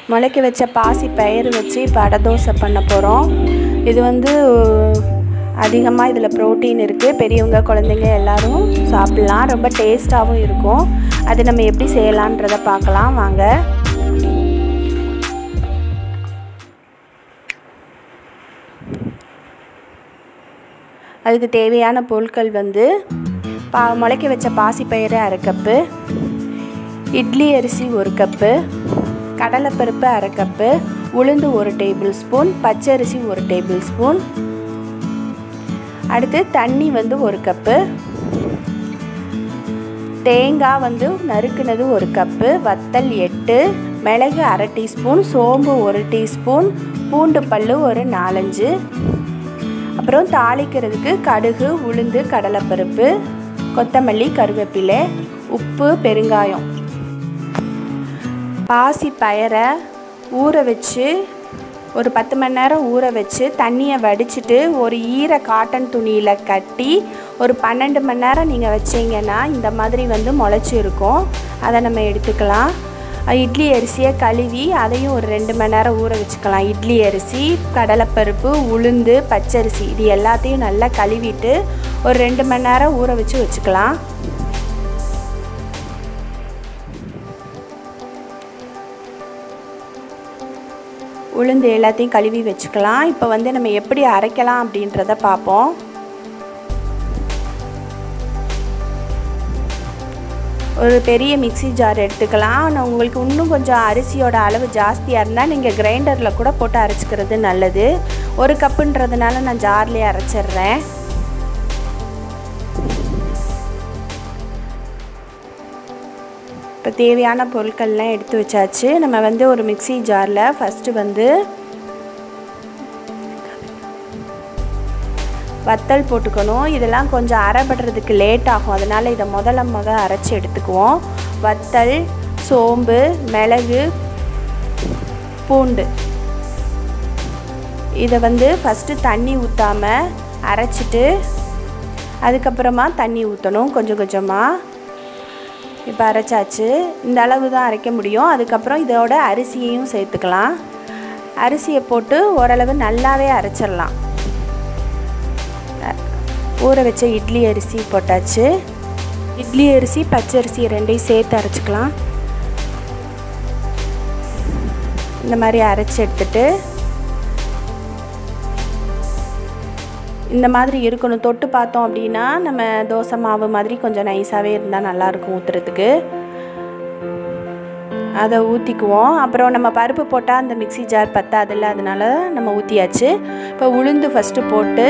முளைக்க வச்ச பாசி பயிர் வச்சு இப்போ அடை தோசை பண்ண போகிறோம் இது வந்து அதிகமாக இதில் ப்ரோட்டீன் இருக்குது பெரியவங்க குழந்தைங்க எல்லோரும் சாப்பிட்லாம் ரொம்ப டேஸ்ட்டாகவும் இருக்கும் அது நம்ம எப்படி செய்யலான்றதை பார்க்கலாம் வாங்க அதுக்கு தேவையான பொருட்கள் வந்து பா முளைக்க வச்ச பாசிப்பயிறு அரை கப்பு இட்லி அரிசி ஒரு கப்பு கடலைப்பருப்பு அரை கப்பு உளுந்து ஒரு டேபிள் ஸ்பூன் பச்சரிசி ஒரு டேபிள் ஸ்பூன் அடுத்து தண்ணி வந்து ஒரு கப்பு தேங்காய் வந்து நறுக்குனது ஒரு கப்பு வத்தல் எட்டு மிளகு அரை டீஸ்பூன் சோம்பு ஒரு டீஸ்பூன் பூண்டு பல் ஒரு நாலஞ்சு அப்புறம் தாளிக்கிறதுக்கு கடுகு உளுந்து கடலைப்பருப்பு கொத்தமல்லி கருவேப்பிலை உப்பு பெருங்காயம் பாசி பயரை ஊற வச்சு ஒரு பத்து மணி நேரம் ஊற வச்சு தண்ணியை வடிச்சிட்டு ஒரு ஈர காட்டன் துணியில் கட்டி ஒரு பன்னெண்டு மணி நேரம் நீங்கள் வச்சிங்கன்னா இந்த மாதிரி வந்து முளைச்சி இருக்கும் அதை நம்ம எடுத்துக்கலாம் இட்லி அரிசியை கழுவி அதையும் ஒரு ரெண்டு மணி நேரம் ஊற வச்சுக்கலாம் இட்லி அரிசி கடலைப்பருப்பு உளுந்து பச்சரிசி இது எல்லாத்தையும் நல்லா கழுவிட்டு ஒரு ரெண்டு மணி நேரம் ஊற வச்சு வச்சுக்கலாம் உளுந்து எல்லாத்தையும் கழுவி வச்சுக்கலாம் இப்போ வந்து நம்ம எப்படி அரைக்கலாம் அப்படின்றத பார்ப்போம் ஒரு பெரிய மிக்சி ஜார் எடுத்துக்கலாம் ஆனால் உங்களுக்கு இன்னும் கொஞ்சம் அரிசியோட அளவு ஜாஸ்தியாக இருந்தால் நீங்கள் கிரைண்டரில் கூட போட்டு அரைச்சிக்கிறது நல்லது ஒரு கப்புன்றதுனால நான் ஜார்லேயே அரைச்சிட்றேன் இப்போ தேவையான பொருட்கள்லாம் எடுத்து வச்சாச்சு நம்ம வந்து ஒரு மிக்சி ஜாரில் ஃபஸ்ட்டு வந்து வத்தல் போட்டுக்கணும் இதெல்லாம் கொஞ்சம் அரைப்படுறதுக்கு லேட் ஆகும் அதனால் இதை முதல்ல முத அரைச்சி எடுத்துக்குவோம் வத்தல் சோம்பு மிளகு பூண்டு இதை வந்து ஃபஸ்ட்டு தண்ணி ஊற்றாமல் அரைச்சிட்டு அதுக்கப்புறமா தண்ணி ஊற்றணும் கொஞ்சம் கொஞ்சமாக இப்போ அரைச்சாச்சு இந்த அளவு தான் அரைக்க முடியும் அதுக்கப்புறம் இதோட அரிசியையும் சேர்த்துக்கலாம் அரிசியை போட்டு ஓரளவு நல்லாவே அரைச்சிடலாம் ஊற வச்ச இட்லி அரிசி போட்டாச்சு இட்லி அரிசி பச்சரிசி ரெண்டையும் சேர்த்து அரைச்சிக்கலாம் இந்த மாதிரி அரைச்சி எடுத்துட்டு இந்த மாதிரி இருக்கணும் தொட்டு பார்த்தோம் அப்படின்னா நம்ம தோசை மாவு மாதிரி கொஞ்சம் நைஸாகவே இருந்தால் நல்லாயிருக்கும் ஊற்றுறதுக்கு அதை ஊற்றிக்குவோம் அப்புறம் நம்ம பருப்பு போட்டால் அந்த மிக்சி ஜார் பத்தாதில்ல அதனால நம்ம ஊற்றியாச்சு இப்போ உளுந்து ஃபஸ்ட்டு போட்டு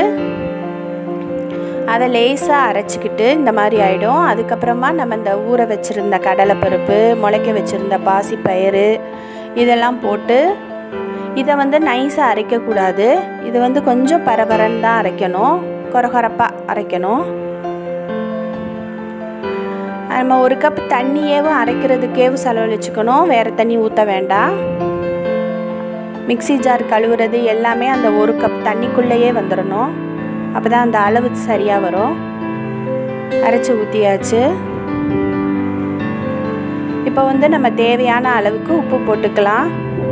அதை லேசாக அரைச்சிக்கிட்டு இந்த மாதிரி ஆகிடும் அதுக்கப்புறமா நம்ம இந்த ஊற வச்சுருந்த கடலைப்பருப்பு முளைக்க வச்சுருந்த பாசிப்பயிறு இதெல்லாம் போட்டு இதை வந்து நைஸாக அரைக்கக்கூடாது இது வந்து கொஞ்சம் பரபரன்னு தான் அரைக்கணும் கொரகொரப்பாக அரைக்கணும் நம்ம ஒரு கப் தண்ணியேவும் அரைக்கிறதுக்கேவும் செலவழிச்சுக்கணும் வேறு தண்ணி ஊற்ற வேண்டாம் மிக்சி ஜார் கழுவுறது எல்லாமே அந்த ஒரு கப் தண்ணிக்குள்ளேயே வந்துடணும் அப்போ தான் அந்த அளவு சரியாக வரும் அரைச்சி ஊற்றியாச்சு இப்போ வந்து நம்ம தேவையான அளவுக்கு உப்பு போட்டுக்கலாம்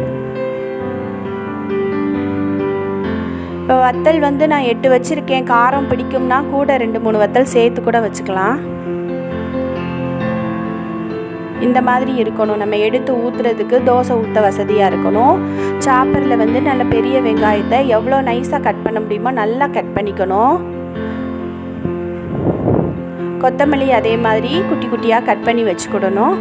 இப்போ வத்தல் வந்து நான் எட்டு வச்சுருக்கேன் காரம் பிடிக்கும்னா கூட ரெண்டு மூணு வத்தல் சேர்த்து கூட வச்சுக்கலாம் இந்த மாதிரி இருக்கணும் நம்ம எடுத்து ஊற்றுறதுக்கு தோசை ஊற்ற வசதியாக இருக்கணும் சாப்பரில் வந்து நல்ல பெரிய வெங்காயத்தை எவ்வளோ நைஸாக கட் பண்ண முடியுமோ நல்லா கட் பண்ணிக்கணும் கொத்தமல்லி அதே மாதிரி குட்டி குட்டியாக கட் பண்ணி வச்சுக்கிடணும்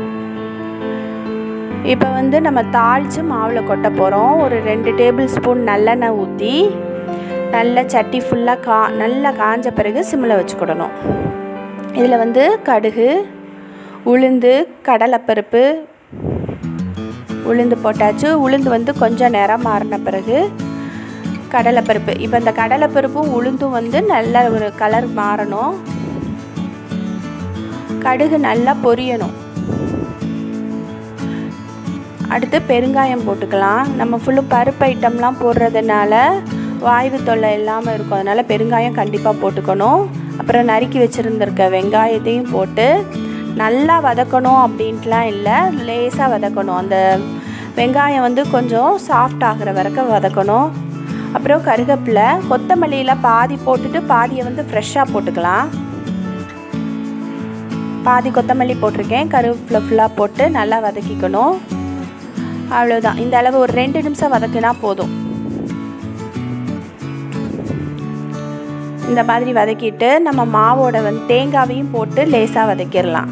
இப்போ வந்து நம்ம தாளித்து மாவில் கொட்ட போகிறோம் ஒரு ரெண்டு டேபிள் ஸ்பூன் நல்லெண்ணெய் ஊற்றி நல்ல சட்டி ஃபுல்லாக கா நல்லா காஞ்ச பிறகு சிம்மில் வச்சுக்கிடணும் இதில் வந்து கடுகு உளுந்து கடலைப்பருப்பு உளுந்து போட்டாச்சு உளுந்து வந்து கொஞ்சம் நிறம் மாறின பிறகு கடலைப்பருப்பு இப்போ இந்த கடலைப்பருப்பும் உளுந்தும் வந்து நல்ல ஒரு கலர் மாறணும் கடுகு நல்லா பொரியணும் அடுத்து பெருங்காயம் போட்டுக்கலாம் நம்ம ஃபுல்லும் பருப்பு ஐட்டம்லாம் போடுறதுனால வாய்வு தொல்லை இல்லாமல் இருக்கும் அதனால் பெருங்காயம் கண்டிப்பாக போட்டுக்கணும் அப்புறம் நறுக்கி வச்சுருந்துருக்க வெங்காயத்தையும் போட்டு நல்லா வதக்கணும் அப்படின்ட்டுலாம் இல்லை லேசாக வதக்கணும் அந்த வெங்காயம் வந்து கொஞ்சம் சாஃப்ட் ஆகிற வரைக்கும் வதக்கணும் அப்புறம் கருகப்பிலை கொத்தமல்லியில் பாதி போட்டுட்டு பாதியை வந்து ஃப்ரெஷ்ஷாக போட்டுக்கலாம் பாதி கொத்தமல்லி போட்டிருக்கேன் கருவேப்பிலை ஃபுல்லாக போட்டு நல்லா வதக்கிக்கணும் அவ்வளோதான் இந்த அளவு ஒரு ரெண்டு நிமிஷம் வதக்குனா போதும் இந்த மாதிரி வதக்கிட்டு நம்ம மாவோட வந்து தேங்காவையும் போட்டு லேசாக வதக்கிடலாம்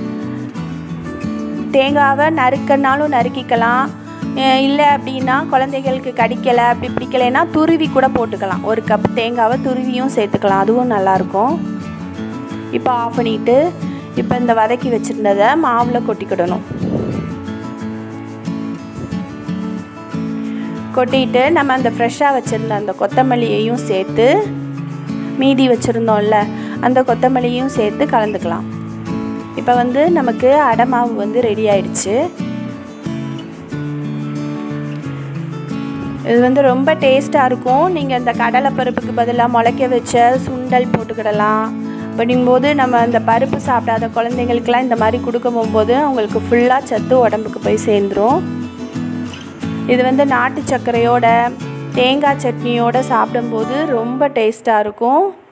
தேங்காவை நறுக்கனாலும் நறுக்கிக்கலாம் இல்லை அப்படின்னா குழந்தைகளுக்கு கடிக்கலை அப்படி பிடிக்கலைன்னா துருவி கூட போட்டுக்கலாம் ஒரு கப் தேங்காவை துருவியும் சேர்த்துக்கலாம் அதுவும் நல்லாயிருக்கும் இப்போ ஆஃப் பண்ணிவிட்டு இப்போ இந்த வதக்கி வச்சுருந்ததை மாவில் கொட்டிக்கிடணும் கொட்டிட்டு நம்ம அந்த ஃப்ரெஷ்ஷாக வச்சுருந்த அந்த கொத்தமல்லியையும் சேர்த்து மீதி வச்சுருந்தோம்ல அந்த கொத்தமல்லியும் சேர்த்து கலந்துக்கலாம் இப்போ வந்து நமக்கு அடை மாவு வந்து ரெடி ஆயிடுச்சு இது வந்து ரொம்ப டேஸ்ட்டாக இருக்கும் நீங்கள் இந்த கடலை பருப்புக்கு பதிலாக முளைக்க வச்ச சுண்டல் போட்டுக்கிடலாம் அப்படிங்கும்போது நம்ம அந்த பருப்பு சாப்பிடாத குழந்தைங்களுக்கெல்லாம் இந்த மாதிரி கொடுக்க போகும்போது அவங்களுக்கு ஃபுல்லாக சத்து உடம்புக்கு போய் சேர்ந்துடும் இது வந்து நாட்டு சர்க்கரையோட தேங்காய் சட்னியோடு சாப்பிடும்போது ரொம்ப டேஸ்ட்டாக இருக்கும்